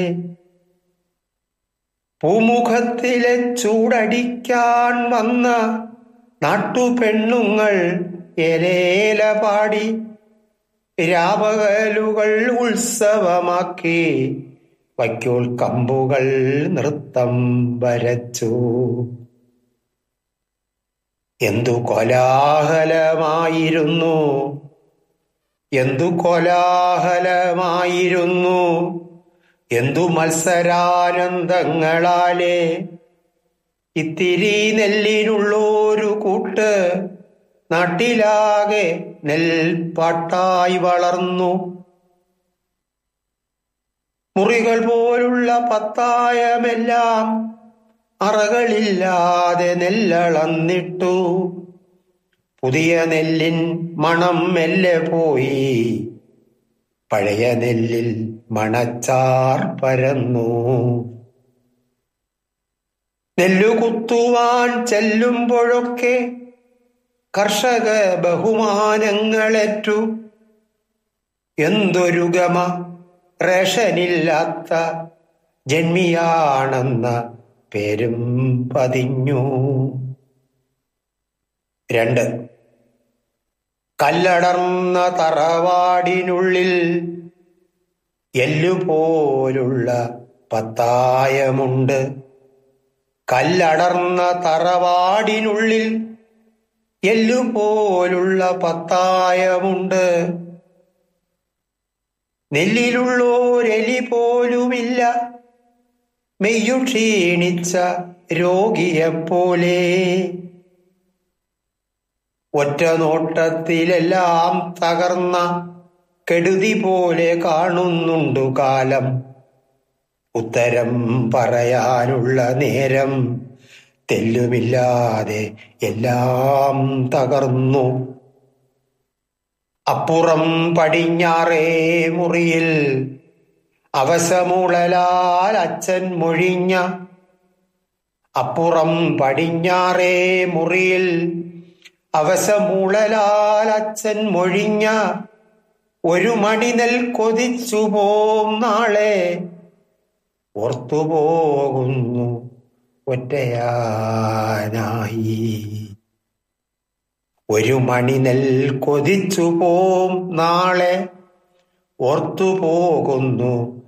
പൂമുഖത്തിലെ ചൂടടിക്കാൻ വന്ന നാട്ടുപെണ്ണുങ്ങൾ എലേല പാടി രാപകലുകൾ ഉത്സവമാക്കി വൈക്കോൽ കമ്പുകൾ നൃത്തം വരച്ചു എന്തു കോലാഹലമായിരുന്നു എന്തു കോലാഹലമായിരുന്നു എന്തു മത്സരാനന്ദങ്ങളാലേ ഇത്തിരി നെല്ലിനുള്ളൊരു കൂട്ട് നാട്ടിലാകെ നെൽപ്പാട്ടായി വളർന്നു മുറികൾ പോലുള്ള പത്തായമെല്ലാം അറകളില്ലാതെ നെല്ലളന്നിട്ടു പുതിയ നെല്ലിൻ മണം മെല്ലെ പോയി പഴയ നെല്ലിൽ മണച്ചാർ പരന്നു നെല്ലു കുത്തുവാൻ ചെല്ലുമ്പോഴൊക്കെ കർഷക ബഹുമാനങ്ങളേറ്റു എന്തൊരു ഗമ റേഷനില്ലാത്ത ജന്മിയാണെന്ന പേരും പതിഞ്ഞു രണ്ട് കല്ലടർന്ന തറവാടിനുള്ളിൽ എല്ലുപോലുള്ള പത്തായമുണ്ട് കല്ലടർന്ന തറവാടിനുള്ളിൽ എല്ലുപോലുള്ള പത്തായമുണ്ട് നെല്ലിലുള്ളോരെലി പോലുമില്ല മെയ്യു ക്ഷീണിച്ച രോഗിയെപ്പോലെ ഒറ്റ നോട്ടത്തിലെല്ലാം തകർന്ന കെടുതി പോലെ കാണുന്നുണ്ടു കാലം ഉത്തരം പറയാനുള്ള നേരം തെല്ലുമില്ലാതെ എല്ലാം തകർന്നു അപ്പുറം പടിഞ്ഞാറേ മുറിയിൽ അവശമുളലാൽ അച്ഛൻ മൊഴിഞ്ഞ അപ്പുറം പടിഞ്ഞാറേ മുറിയിൽ അവശമുളലാൽ അച്ഛൻ മൊഴിഞ്ഞ ഒരു മണിനെൽ കൊതിച്ചു പോം നാളെ ഓർത്തുപോകുന്നു ഒറ്റയാനായി ഒരു മണിനെൽ കൊതിച്ചു പോം നാളെ ഓർത്തുപോകുന്നു